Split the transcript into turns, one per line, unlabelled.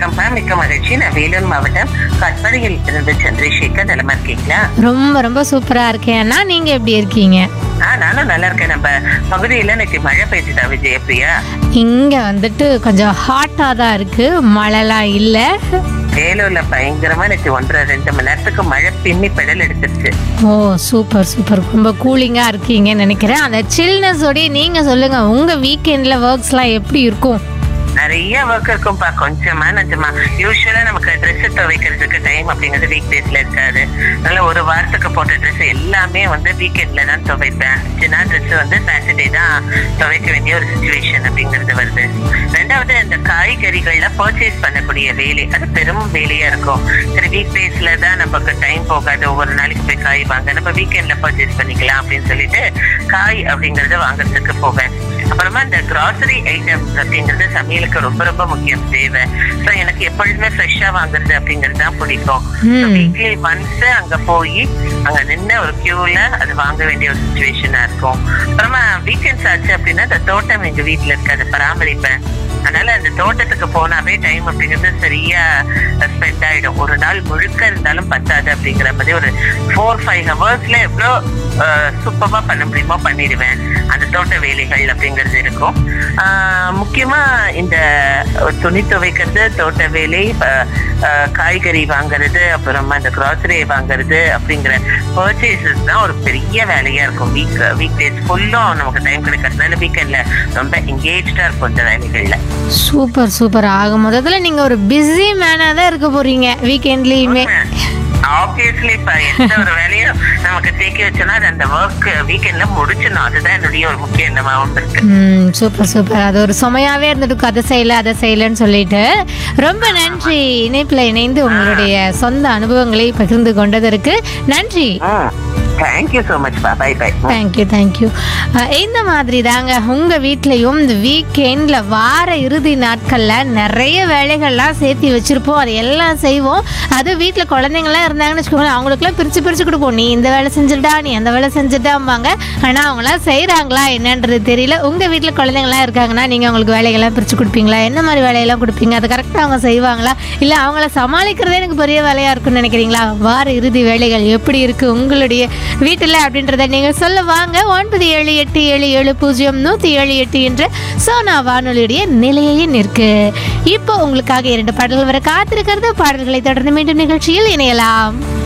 வணக்கம்ப்பா மிக்க மகிழ்ச்சி நான் வேலூர் மாவட்டம் கட்படியில் இருந்து சந்திரசேகர் நிலமா இருக்கீங்களா
ரொம்ப ரொம்ப சூப்பரா இருக்கேன் அண்ணா நீங்க எப்படி இருக்கீங்க
ஆ நானும் நல்லா இருக்கேன் நம்ம பகுதியில இன்னைக்கு மழை பெய்ஞ்சுதா விஜயபிரியா
இங்க வந்துட்டு கொஞ்சம் ஹாட்டா தான் இருக்கு மழைலாம் இல்ல
வேலூர்ல பயங்கரமா இன்னைக்கு ஒன்றரை ரெண்டு மணி நேரத்துக்கு மழை பின்னி பெடல் எடுத்துருச்சு
ஓ சூப்பர் சூப்பர் ரொம்ப கூலிங்கா இருக்கீங்கன்னு நினைக்கிறேன் அந்த சில்னஸோடய நீங்க சொல்லுங்க உங்க வீக்கெண்ட்ல ஒர்க்ஸ்லாம் எப்படி இருக்கும்
நிறைய ஒர்க் இருக்கும்பா கொஞ்சமா நிஜமா யூஸ்வலா நமக்கு ட்ரெஸ் துவைக்கிறதுக்கு டைம் அப்படிங்கிறது வீக் டேஸ்ல இருக்காது அதனால ஒரு வாரத்துக்கு போட்ட ட்ரெஸ் எல்லாமே வந்து வீக்கெண்ட்ல தான் துவைப்பேன் சின்ன ட்ரெஸ் வந்து சாட்டர்டே தான் துவைக்க வேண்டிய ஒரு சுச்சுவேஷன் அப்படிங்கிறது வருது ரெண்டாவது இந்த காய்கறிகள்ல பர்ச்சேஸ் பண்ணக்கூடிய வேலை அது பெரும் வேலையா இருக்கும் சரி வீக் டேஸ்ல தான் நமக்கு டைம் போகாது ஒவ்வொரு நாளைக்கு போய் காய் வாங்க நம்ம வீக்கெண்ட்ல பர்ச்சேஸ் பண்ணிக்கலாம் அப்படின்னு சொல்லிட்டு காய் அப்படிங்கறத வாங்குறதுக்கு போவேன் அப்புறமா இந்த கிராசரி ஐட்டம்ஸ் அப்படிங்கிறது சமையலுக்கு ரொம்ப ரொம்ப முக்கியம் தேவை ஸோ எனக்கு எப்பொழுதுமே ஃப்ரெஷ்ஷா வாங்குறது அப்படிங்கிறது தான் பிடிக்கும்
ம்.
வீக்லி ஒன்ஸ் அங்க போய் அங்க நின்று ஒரு கியூல அது வாங்க வேண்டிய ஒரு சுச்சுவேஷனா இருக்கும் அப்புறமா வீக்கெண்ட்ஸ் ஆச்சு அப்படின்னா இந்த தோட்டம் எங்க வீட்டுல இருக்கு அதை பராமரிப்பேன் அதனால அந்த தோட்டத்துக்கு போனாவே டைம் அப்படிங்கிறது சரியா ஸ்பெண்ட் ஆயிடும் ஒரு நாள் முழுக்க இருந்தாலும் பத்தாது அப்படிங்கிற மாதிரி ஒரு ஃபோர் ஃபைவ் ஹவர்ஸ்ல எவ்வளோ சூப்பரா பண்ண முடியுமோ பண்ணிடுவேன் அந்த தோட்ட வேலைகள் அப்படிங்கிறது இருக்கும் ஆஹ் முக்கியமா இந்த துணி துவைக்கிறது தோட்ட வேலை அஹ், அஹ், காய்கறி வாங்குறது அப்புறமா இந்த கிராசரி வாங்குறது அப்படிங்கிற பர்ச்சேசஸ் தான் ஒரு பெரிய வேலையா இருக்கும் வீக் வீக் டேஸ் ஃபுல்லும் நமக்கு டைம் கிடைக்கிறதுனால வீக்கெண்ட்ல ரொம்ப எங்கேஜா இருக்கும் இந்த வேலைகள்ல
சூப்பர் சூப்பர் ஆக மொத்தத்துல நீங்க ஒரு பிஸி மேனா தான் இருக்க போறீங்க வீக்கெண்ட்லயுமே
ஆப்வியஸ்லி இப்ப எந்த ஒரு வேலையும் நமக்கு தேக்கி வச்சோம்னா அது அந்த ஒர்க் வீக்கெண்ட்ல முடிச்சிடணும் அதுதான் என்னுடைய ஒரு முக்கிய எண்ணமாவும் இருக்கு
ம் சூப்பர் சூப்பர் அது ஒரு சுமையாவே இருந்துட்டு அதை செய்யல அதை செய்யலன்னு சொல்லிட்டு ரொம்ப நன்றி இணைப்புல இணைந்து உங்களுடைய சொந்த அனுபவங்களை பகிர்ந்து கொண்டதற்கு நன்றி
தேங்க்யூ ஸோ மச் பா பை பை
தேங்க்யூ தேங்க்யூ இந்த மாதிரி தாங்க உங்கள் வீட்லேயும் இந்த வீக்கெண்டில் வார இறுதி நாட்களில் நிறைய வேலைகள்லாம் சேர்த்து வச்சுருப்போம் அதை எல்லாம் செய்வோம் அது வீட்டில் குழந்தைங்களாம் இருந்தாங்கன்னு வச்சுக்கோங்களேன் அவங்களுக்குலாம் பிரித்து பிரித்து கொடுப்போம் நீ இந்த வேலை செஞ்சுட்டா நீ அந்த வேலை செஞ்சுட்டாம்பாங்க ஆனால் அவங்களாம் செய்கிறாங்களா என்னன்றது தெரியல உங்கள் வீட்டில் குழந்தைங்களாம் இருக்காங்கன்னா நீங்கள் அவங்களுக்கு வேலைகள்லாம் பிரித்து கொடுப்பீங்களா என்ன மாதிரி வேலையெல்லாம் கொடுப்பீங்க அதை கரெக்டாக அவங்க செய்வாங்களா இல்லை அவங்கள சமாளிக்கிறதே எனக்கு பெரிய வேலையாக இருக்கும்னு நினைக்கிறீங்களா வார இறுதி வேலைகள் எப்படி இருக்குது உங்களுடைய வீட்டில் அப்படின்றத நீங்கள் சொல்ல வாங்க ஒன்பது ஏழு எட்டு ஏழு ஏழு பூஜ்ஜியம் நூற்றி ஏழு எட்டு என்ற சோனா வானொலியுடைய நிலையே நிற்கு இப்போ உங்களுக்காக இரண்டு பாடல்கள் வர காத்திருக்கிறது பாடல்களை தொடர்ந்து மீண்டும் நிகழ்ச்சியில் இணையலாம்